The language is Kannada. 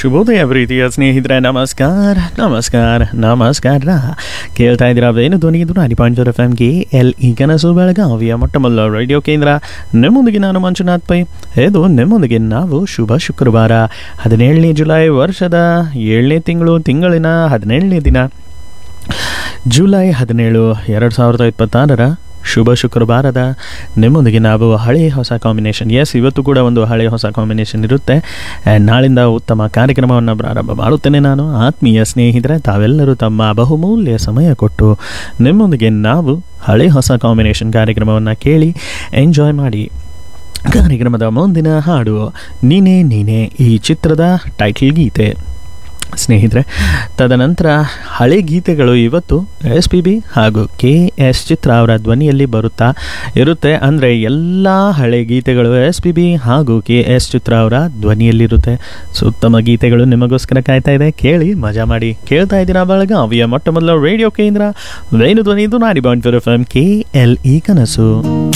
ಶುಭೋದಯ ಪ್ರೀತಿಯ ಸ್ನೇಹಿತರೆ ನಮಸ್ಕಾರ ನಮಸ್ಕಾರ ನಮಸ್ಕಾರ ಕೇಳ್ತಾ ಇದ್ದೀರಾ ವೇಣು ಧ್ವನಿ ಇದು ನಾಡಿ ಪಾಯಿಂಟ್ ಜೋರ್ ಎಫ್ ಎಮ್ಗೆ ಎಲ್ ಈ ಕನಸು ಬೆಳಗಾವಿಯ ಮೊಟ್ಟಮೊದಲ ರೇಡಿಯೋ ಕೇಂದ್ರ ನಿಮ್ಮೊಂದಿಗೆ ನಾನು ಮಂಜುನಾಥ್ ಪೈ ಇದು ನಿಮ್ಮೊಂದಿಗೆ ನಾವು ಶುಭ ಶುಕ್ರವಾರ ಹದಿನೇಳನೇ ಜುಲೈ ವರ್ಷದ ಏಳನೇ ತಿಂಗಳು ತಿಂಗಳಿನ ಹದಿನೇಳನೇ ದಿನ ಜುಲೈ ಹದಿನೇಳು ಎರಡು ಸಾವಿರದ ಇಪ್ಪತ್ತಾರರ ಶುಭ ಶುಕ್ರವಾರದ ನಿಮ್ಮೊಂದಿಗೆ ನಾವು ಹಳೆ ಹೊಸ ಕಾಂಬಿನೇಷನ್ ಎಸ್ ಇವತ್ತು ಕೂಡ ಒಂದು ಹಳೆ ಹೊಸ ಕಾಂಬಿನೇಷನ್ ಇರುತ್ತೆ ಆ್ಯಂಡ್ ನಾಳಿಂದ ಉತ್ತಮ ಕಾರ್ಯಕ್ರಮವನ್ನು ಪ್ರಾರಂಭ ಮಾಡುತ್ತೇನೆ ನಾನು ಆತ್ಮೀಯ ಸ್ನೇಹಿತರೆ ತಾವೆಲ್ಲರೂ ತಮ್ಮ ಬಹುಮೂಲ್ಯ ಸಮಯ ಕೊಟ್ಟು ನಿಮ್ಮೊಂದಿಗೆ ನಾವು ಹಳೆ ಹೊಸ ಕಾಂಬಿನೇಷನ್ ಕಾರ್ಯಕ್ರಮವನ್ನು ಕೇಳಿ ಎಂಜಾಯ್ ಮಾಡಿ ಕಾರ್ಯಕ್ರಮದ ಮುಂದಿನ ಹಾಡು ನೀನೇ ನೀನೇ ಈ ಚಿತ್ರದ ಟೈಟಲ್ ಗೀತೆ ಸ್ನೇಹಿತರೆ ತದನಂತರ ಹಳೆ ಗೀತೆಗಳು ಇವತ್ತು ಎಸ್ ಪಿ ಬಿ ಹಾಗೂ ಕೆ ಎಸ್ ಚಿತ್ರ ಅವರ ಧ್ವನಿಯಲ್ಲಿ ಬರುತ್ತಾ ಇರುತ್ತೆ ಅಂದರೆ ಎಲ್ಲ ಹಳೆ ಗೀತೆಗಳು ಎಸ್ ಪಿ ಬಿ ಹಾಗೂ ಕೆ ಎಸ್ ಚಿತ್ರ ಅವರ ಧ್ವನಿಯಲ್ಲಿರುತ್ತೆ ಸೊ ಉತ್ತಮ ಗೀತೆಗಳು ನಿಮಗೋಸ್ಕರ ಕಾಯ್ತಾ ಇದೆ ಕೇಳಿ ಮಜಾ ಮಾಡಿ ಕೇಳ್ತಾ ಇದ್ದೀರಾ ಬೆಳಗಾವಿಯ ಮೊಟ್ಟ ಮೊದಲ ರೇಡಿಯೋ ಕೇಂದ್ರ ವೇಣು ಧ್ವನಿ ಇದು ನಾಡಿ ಬಾಂಟ್ F M K L E ಕನಸು